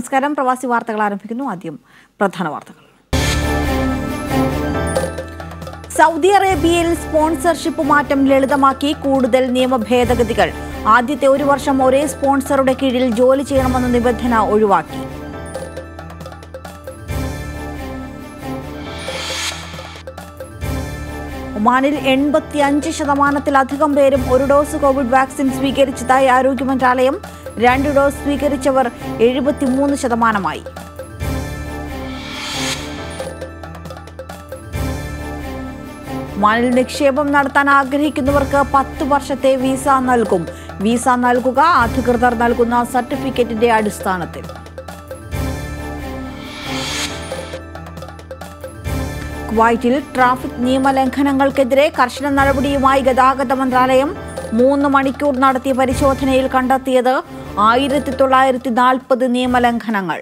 നമസ്കാരം പ്രവാസി വാർത്തകൾ ആരംഭിക്കുന്നു ആദ്യം പ്രധാന വാർത്തകൾ സൗദി അറേബ്യയിൽ സ്പോൺസർഷിപ്പ് മാറ്റം ലളിതമാക്കി കൂടുതൽ നിയമ ഭേദഗതികൾ ആദ്യത്തെ ഒരു വർഷം ഒരേ സ്പോൺസറുടെ കീഴിൽ ജോലി ചെയ്യണമെന്ന നിബന്ധന ഒഴിവാക്കി ഒമാനിൽ എൺപത്തിയഞ്ച് ശതമാനത്തിലധികം പേരും ഒരു ഡോസ് കോവിഡ് വാക്സിൻ സ്വീകരിച്ചതായി ആരോഗ്യ മന്ത്രാലയം രണ്ട് ഡോസ് സ്വീകരിച്ചവർ എഴുപത്തിമൂന്ന് ശതമാനമായി ഒമാനിൽ നിക്ഷേപം നടത്താൻ ആഗ്രഹിക്കുന്നവർക്ക് പത്ത് വർഷത്തെ വിസ നൽകും വിസ നൽകുക അധികൃതർ നൽകുന്ന സർട്ടിഫിക്കറ്റിന്റെ അടിസ്ഥാനത്തിൽ കുവൈറ്റിൽ ട്രാഫിക് നിയമലംഘനങ്ങൾക്കെതിരെ കർശന നടപടിയുമായി ഗതാഗത മന്ത്രാലയം മൂന്ന് മണിക്കൂർ നടത്തിയ പരിശോധനയിൽ കണ്ടെത്തിയത് ആയിരത്തി തൊള്ളായിരത്തി നാൽപ്പത് നിയമലംഘനങ്ങൾ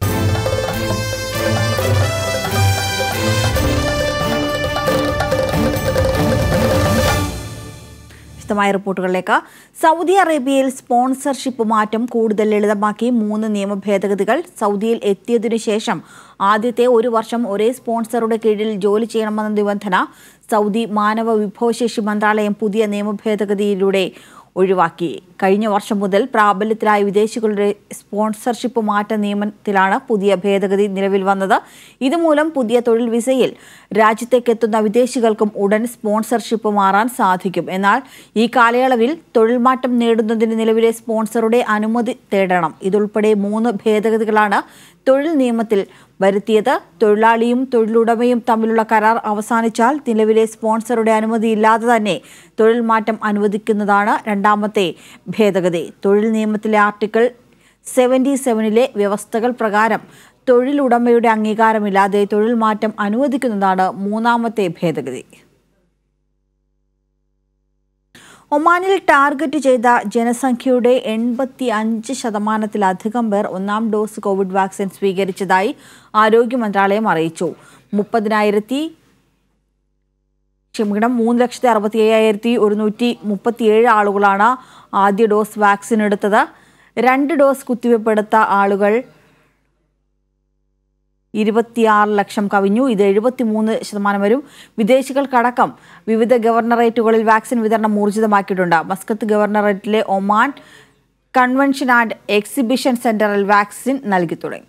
വിശദമായ റിപ്പോർട്ടുകളിലേക്ക് സൗദി അറേബ്യയിൽ സ്പോൺസർഷിപ്പ് മാറ്റം കൂടുതൽ ലളിതമാക്കി മൂന്ന് നിയമ ഭേദഗതികൾ സൗദിയിൽ എത്തിയതിനു ശേഷം ആദ്യത്തെ ഒരു വർഷം ഒരേ സ്പോൺസറുടെ കീഴിൽ ജോലി ചെയ്യണമെന്ന നിബന്ധന സൗദി മാനവ വിഭവശേഷി മന്ത്രാലയം പുതിയ നിയമ ഭേദഗതിയിലൂടെ ഒഴിവാക്കി കഴിഞ്ഞ വർഷം മുതൽ പ്രാബല്യത്തിലായ വിദേശികളുടെ സ്പോൺസർഷിപ്പ് മാറ്റ നിയമത്തിലാണ് പുതിയ ഭേദഗതി നിലവിൽ വന്നത് ഇതുമൂലം പുതിയ തൊഴിൽ വിസയിൽ രാജ്യത്തേക്കെത്തുന്ന വിദേശികൾക്കും ഉടൻ സ്പോൺസർഷിപ്പ് മാറാൻ സാധിക്കും എന്നാൽ ഈ കാലയളവിൽ തൊഴിൽ മാറ്റം നേടുന്നതിന് നിലവിലെ സ്പോൺസറുടെ അനുമതി തേടണം ഇതുൾപ്പെടെ മൂന്ന് ഭേദഗതികളാണ് തൊഴിൽ നിയമത്തിൽ വരുത്തിയത് തൊഴിലാളിയും തൊഴിലുടമയും തമ്മിലുള്ള കരാർ അവസാനിച്ചാൽ നിലവിലെ സ്പോൺസറുടെ അനുമതിയില്ലാതെ തന്നെ തൊഴിൽ മാറ്റം അനുവദിക്കുന്നതാണ് രണ്ടാമത്തെ ഭേദഗതി തൊഴിൽ നിയമത്തിലെ ആർട്ടിക്കിൾ സെവൻറ്റി സെവനിലെ വ്യവസ്ഥകൾ പ്രകാരം തൊഴിലുടമയുടെ അംഗീകാരമില്ലാതെ തൊഴിൽ മാറ്റം അനുവദിക്കുന്നതാണ് മൂന്നാമത്തെ ഭേദഗതി ഒമാനിൽ ടാർഗറ്റ് ചെയ്ത ജനസംഖ്യയുടെ എൺപത്തി അഞ്ച് ശതമാനത്തിലധികം പേർ ഒന്നാം ഡോസ് കോവിഡ് വാക്സിൻ സ്വീകരിച്ചതായി ആരോഗ്യ മന്ത്രാലയം അറിയിച്ചു മുപ്പതിനായിരത്തി ക്ഷമിക്കണം മൂന്ന് ലക്ഷത്തി അറുപത്തി അയ്യായിരത്തി ഒരുന്നൂറ്റി മുപ്പത്തിയേഴ് ആളുകളാണ് ആദ്യ ഡോസ് വാക്സിൻ എടുത്തത് രണ്ട് ഡോസ് കുത്തിവയ്പ് എടുത്ത ആളുകൾ ഇരുപത്തിയാറ് ലക്ഷം കവിഞ്ഞു ഇത് എഴുപത്തിമൂന്ന് ശതമാനം വരും വിദേശികൾക്കടക്കം വിവിധ ഗവർണറേറ്റുകളിൽ വാക്സിൻ വിതരണം ഊർജിതമാക്കിയിട്ടുണ്ട് മസ്കത്ത് ഗവർണറേറ്റിലെ ഒമാൻ കൺവെൻഷൻ ആൻഡ് എക്സിബിഷൻ സെന്ററിൽ വാക്സിൻ നൽകി തുടങ്ങി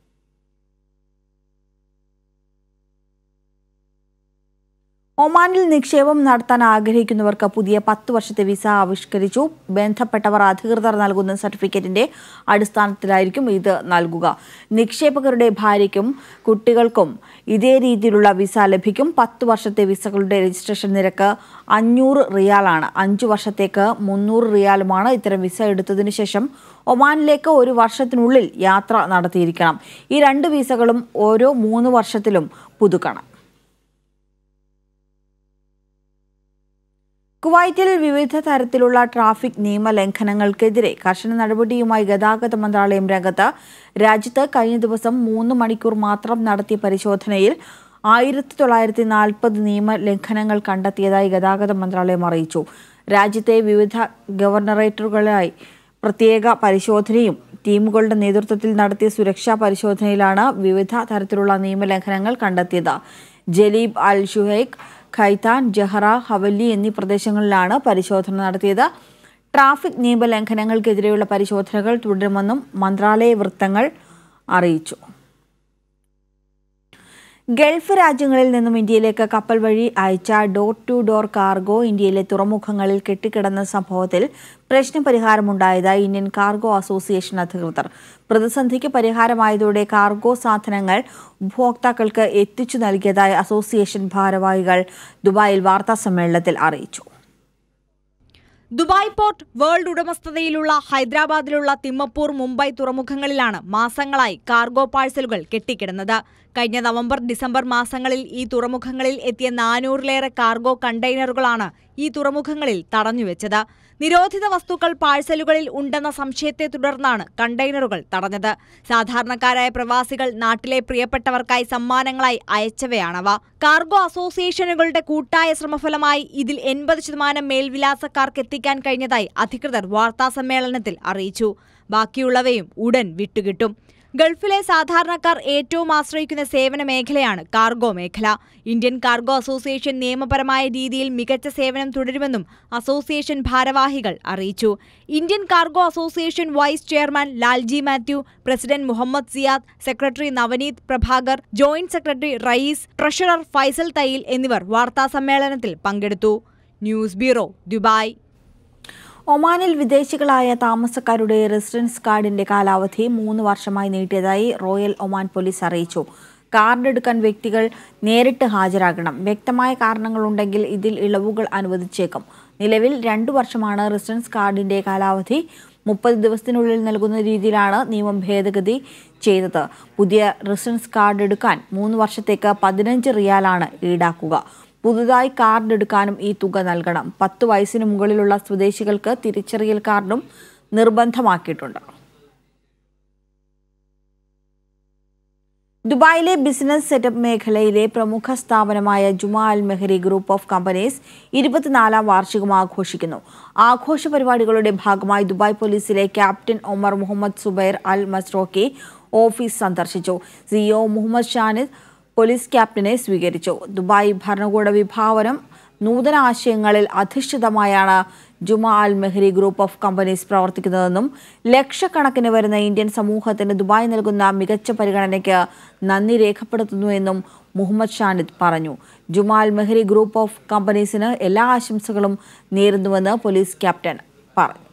ഒമാനിൽ നിക്ഷേപം നടത്താൻ ആഗ്രഹിക്കുന്നവർക്ക് പുതിയ പത്ത് വർഷത്തെ വിസ ആവിഷ്കരിച്ചു ബന്ധപ്പെട്ടവർ അധികൃതർ നൽകുന്ന സർട്ടിഫിക്കറ്റിന്റെ അടിസ്ഥാനത്തിലായിരിക്കും ഇത് നൽകുക നിക്ഷേപകരുടെ ഭാര്യയ്ക്കും കുട്ടികൾക്കും ഇതേ രീതിയിലുള്ള വിസ ലഭിക്കും പത്ത് വർഷത്തെ വിസകളുടെ രജിസ്ട്രേഷൻ നിരക്ക് അഞ്ഞൂറ് റിയാലാണ് അഞ്ചു വർഷത്തേക്ക് മുന്നൂറ് റിയാലുമാണ് ഇത്തരം വിസ എടുത്തതിനു ശേഷം ഒമാനിലേക്ക് ഒരു വർഷത്തിനുള്ളിൽ യാത്ര നടത്തിയിരിക്കണം ഈ രണ്ട് വിസകളും ഓരോ മൂന്ന് വർഷത്തിലും പുതുക്കണം കുവൈറ്റിൽ വിവിധ തരത്തിലുള്ള ട്രാഫിക് നിയമലംഘനങ്ങൾക്കെതിരെ കർശന നടപടിയുമായി ഗതാഗത മന്ത്രാലയം രംഗത്ത് രാജ്യത്ത് കഴിഞ്ഞ ദിവസം മൂന്ന് മണിക്കൂർ മാത്രം നടത്തിയ പരിശോധനയിൽ ആയിരത്തി തൊള്ളായിരത്തി നാൽപ്പത് നിയമലംഘനങ്ങൾ കണ്ടെത്തിയതായി ഗതാഗത മന്ത്രാലയം അറിയിച്ചു രാജ്യത്തെ വിവിധ ഗവർണറേറ്ററുകളായി പ്രത്യേക പരിശോധനയും ടീമുകളുടെ നേതൃത്വത്തിൽ നടത്തിയ സുരക്ഷാ പരിശോധനയിലാണ് വിവിധ തരത്തിലുള്ള നിയമലംഘനങ്ങൾ കണ്ടെത്തിയത് Jleeb Al Shuyoukh Khaitan Jahra Hawalli എന്നീ പ്രദേശങ്ങളിലാണ് പരിശോധന നടത്തിയത് ട്രാഫിക് നിയമലംഘനങ്ങൾക്കെതിരെയുള്ള പരിശോധനകൾ തുടരുമെന്നും മന്ത്രാലയ വൃത്തങ്ങൾ അറിയിച്ചു ഗൾഫ് രാജ്യങ്ങളിൽ നിന്നും ഇന്ത്യയിലേക്ക് കപ്പൽ വഴി അയച്ച ഡോർ ടു ഡോർ കാർഗോ ഇന്ത്യയിലെ തുറമുഖങ്ങളിൽ കെട്ടിക്കിടന്ന സംഭവത്തിൽ പ്രശ്നപരിഹാരമുണ്ടായതായി ഇന്ത്യൻ കാർഗോ അസോസിയേഷൻ അധികൃതർ പ്രതിസന്ധിക്ക് പരിഹാരമായതോടെ കാർഗോ സാധനങ്ങൾ ഉപഭോക്താക്കൾക്ക് എത്തിച്ചു നൽകിയതായി അസോസിയേഷൻ ഭാരവാഹികൾ ദുബായിൽ വാർത്താസമ്മേളനത്തിൽ അറിയിച്ചു ദുബായ് പോർട്ട് വേൾഡ് ഉടമസ്ഥതയിലുള്ള ഹൈദരാബാദിലുള്ള തിമ്മപ്പൂർ മുംബൈ തുറമുഖങ്ങളിലാണ് മാസങ്ങളായി കാർഗോ പാഴ്സലുകൾ കെട്ടിക്കിടന്നത് കഴിഞ്ഞ നവംബർ ഡിസംബർ മാസങ്ങളിൽ ഈ തുറമുഖങ്ങളിൽ എത്തിയ നാനൂറിലേറെ കാർഗോ കണ്ടെയ്നറുകളാണ് ഈ തുറമുഖങ്ങളിൽ തടഞ്ഞുവെച്ചത് നിരോധിത വസ്തുക്കൾ പാഴ്സലുകളിൽ ഉണ്ടെന്ന സംശയത്തെ തുടർന്നാണ് കണ്ടെയ്നറുകൾ തടഞ്ഞത് സാധാരണക്കാരായ പ്രവാസികൾ നാട്ടിലെ പ്രിയപ്പെട്ടവർക്കായി സമ്മാനങ്ങളായി അയച്ചവയാണവ കാർഗോ അസോസിയേഷനുകളുടെ കൂട്ടായ ശ്രമഫലമായി ഇതിൽ എൺപത് ശതമാനം മേൽവിലാസക്കാർക്ക് എത്തിക്കാൻ കഴിഞ്ഞതായി അധികൃതർ വാർത്താസമ്മേളനത്തിൽ അറിയിച്ചു ബാക്കിയുള്ളവയും ഉടൻ വിട്ടുകിട്ടും ഗൾഫിലെ സാധാരണക്കാർ ഏറ്റവും ആശ്രയിക്കുന്ന സേവന മേഖലയാണ് കാർഗോ മേഖല ഇന്ത്യൻ കാർഗോ അസോസിയേഷൻ നിയമപരമായ രീതിയിൽ മികച്ച സേവനം തുടരുമെന്നും അസോസിയേഷൻ ഭാരവാഹികൾ അറിയിച്ചു Indian cargo association vice chairman Lalji Mathew president Muhammad Siyad secretary Navneet Prabhakar joint secretary Raees treasurer Faisal Thayyil എന്നിവർ വാർത്താസമ്മേളനത്തിൽ പങ്കെടുത്തു ന്യൂസ് ബ്യൂറോ ദുബായ് ഒമാനിൽ വിദേശികളായ താമസക്കാരുടെ റെസിഡൻസ് കാർഡിന്റെ കാലാവധി മൂന്ന് വർഷമായി നീട്ടിയതായി റോയൽ ഒമാൻ പോലീസ് അറിയിച്ചു കാർഡ് എടുക്കാൻ വ്യക്തികൾ നേരിട്ട് ഹാജരാകണം വ്യക്തമായ കാരണങ്ങളുണ്ടെങ്കിൽ ഇതിൽ ഇളവുകൾ അനുവദിച്ചേക്കും നിലവിൽ രണ്ടു വർഷമാണ് റെസിഡൻസ് കാർഡിന്റെ കാലാവധി മുപ്പത് ദിവസത്തിനുള്ളിൽ നൽകുന്ന രീതിയിലാണ് നിയമം ഭേദഗതി ചെയ്തത് പുതിയ റെസിഡൻസ് കാർഡ് എടുക്കാൻ മൂന്ന് വർഷത്തേക്ക് പതിനഞ്ച് റിയാലാണ് ഈടാക്കുക പുതുതായി കാർഡ് എടുക്കാനും ഈ തുക നൽകണം പത്ത് വയസ്സിന് മുകളിലുള്ള സ്വദേശികൾക്ക് തിരിച്ചറിയൽ കാർഡും നിർബന്ധമാക്കിയിട്ടുണ്ട് ദുബായിലെ ബിസിനസ് സെറ്റപ്പ് മേഖലയിലെ പ്രമുഖ സ്ഥാപനമായ Juma Al Mehairi group of companies ഇരുപത്തിനാലാം വാർഷികം ആഘോഷിക്കുന്നു ആഘോഷ പരിപാടികളുടെ ഭാഗമായി Dubai police captain Omar Mohammed Zubair Al Mazroki office സന്ദർശിച്ചു സിഇഒ മുഹമ്മദ് ഷാനിദ് പോലീസ് ക്യാപ്റ്റനെ സ്വീകരിച്ചു ദുബായ് ഭരണകൂട വിഭാവനം നൂതന ആശയങ്ങളിൽ അധിഷ്ഠിതമായാണ് Juma Al Mehairi group of companies പ്രവർത്തിക്കുന്നതെന്നും ലക്ഷക്കണക്കിന് വരുന്ന ഇന്ത്യൻ സമൂഹത്തിന് ദുബായ് നൽകുന്ന മികച്ച പരിഗണനയ്ക്ക് നന്ദി രേഖപ്പെടുത്തുന്നുവെന്നും മുഹമ്മദ് ഷാനിദ് പറഞ്ഞു ജുമാ അൽ മെഹരി ഗ്രൂപ്പ് ഓഫ് കമ്പനീസിന് എല്ലാ ആശംസകളും നേരുന്നുവെന്ന് പോലീസ് ക്യാപ്റ്റൻ പറഞ്ഞു